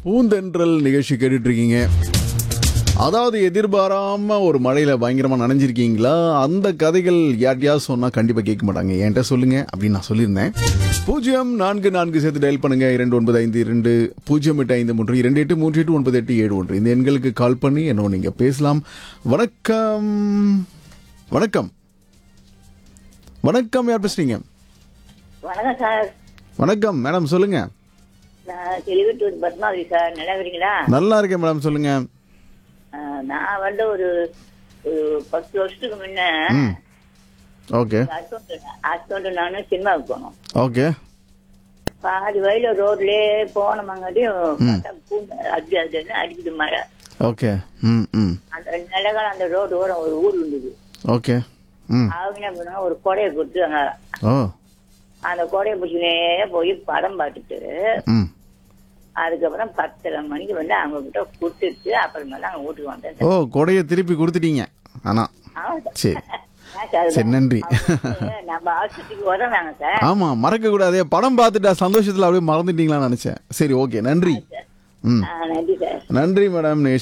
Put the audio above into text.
பூந்தென்றல் நிகழ்ச்சி கேட்டுட்டு இருக்கீங்க அதாவது எதிர்பாராம ஒரு மழையில பயங்கரமா நனைஞ்சிருக்கீங்களா அந்த கதைகள் யார்ட்டையாவது சொன்னா கண்டிப்பா கேட்க மாட்டாங்க என்கிட்ட சொல்லுங்க அப்படின்னு நான் சொல்லியிருந்தேன் பூஜ்ஜியம் நான்கு நான்கு சேர்த்து டயல் பண்ணுங்க இரண்டு ஒன்பது ஐந்து இரண்டு பூஜ்ஜியம் எட்டு ஐந்து மூன்று இரண்டு எட்டு மூன்று எட்டு ஒன்பது எட்டு ஏழு ஒன்று இந்த எண்களுக்கு கால் பண்ணி என்னோ நீங்க பேசலாம் வணக்கம் வணக்கம் வணக்கம் யார் பேசுறீங்க வணக்கம் சார் வணக்கம் மேடம் சொல்லுங்க நான் தெளிவட்டூர் பத்மாவதி சார் நல்லா இருக்கீங்களா நல்லா இருக்கேன் மேடம் சொல்லுங்க ஆஹ் நான் வந்து ஒரு ஒரு பத்து வருஷத்துக்கு முன்ன ம் ஓகே ஹஸ்பண்ட் ஹஸ்பண்ட் நானும் சினிமாவுக்கு போனோம் ஓகே பாதி வயல ரோட்லயே போனவங்காட்டியும் பார்த்தா பூண்டு அது அதுன்னு அடிக்குது மழை ஓகே ம் ம் அந்த நிலகால அந்த ரோடு ஓரம் ஒரு ஊர் இருந்தது ஓகே ம் அவங்க என்ன பண்ணாங்க ஒரு கொடையை கொடுத்தாங்க ஓ அந்த கொடையை பிடிச்சினே போய் படம் பார்த்துட்டு ம் அதுக்கப்புறம் பத்தரை மணிக்கு வந்து அவங்க கிட்ட கொடுத்துட்டு அப்புறமேல அவங்க வீட்டுக்கு வந்தேன் ஓ கொடையை திருப்பி கொடுத்துட்டீங்க ஆனா ஆமா சரி சார். சரி நன்றி நம்ம ஆஸ்பத்திரிக்கு உதவாங்க சார் ஆமா மறக்க கூடாதே படம் பார்த்துட்டா சந்தோஷத்துல அப்படியே மறந்துட்டீங்களான்னு நினைச்சேன் சரி ஓகே நன்றி ம் ஆ, நன்றி சார் நன்றி மேடம்